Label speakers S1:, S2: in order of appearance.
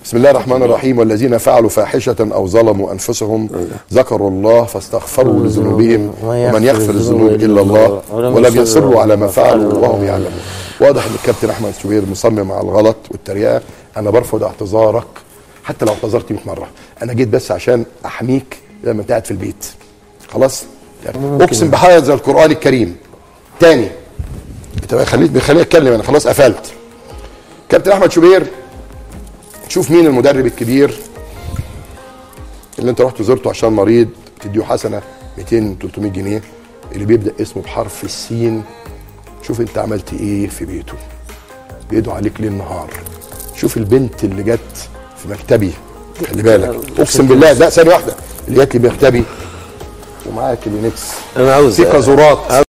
S1: بسم الله الرحمن الرحيم والذين فعلوا فاحشة أو ظلموا أنفسهم ذكروا الله فاستغفروا لذنوبهم ومن يغفر الذنوب إلا الله ولم يصروا على ما فعلوا وهم يعلمون واضح ان الكابتن احمد شوبير مصمم على الغلط والتريقه انا برفض اعتذارك حتى لو اعتذرت 100 مره انا جيت بس عشان احميك لما انت قاعد في البيت خلاص يعني اقسم بهذا القران الكريم تاني انت خليك بخليني اتكلم انا خلاص قفلت كابتن احمد شوبير شوف مين المدرب الكبير اللي انت رحت زرته عشان مريض تديه حسنه 200 300 جنيه اللي بيبدا اسمه بحرف السين شوف انت عملت ايه في بيته بيدعو عليك ليل نهار شوف البنت اللي جت في مكتبي خلي بالك اقسم بالله لا ثانيه واحده اللي جت لي مكتبي ومعاها كلينكس
S2: انا عاوز
S1: في كازورات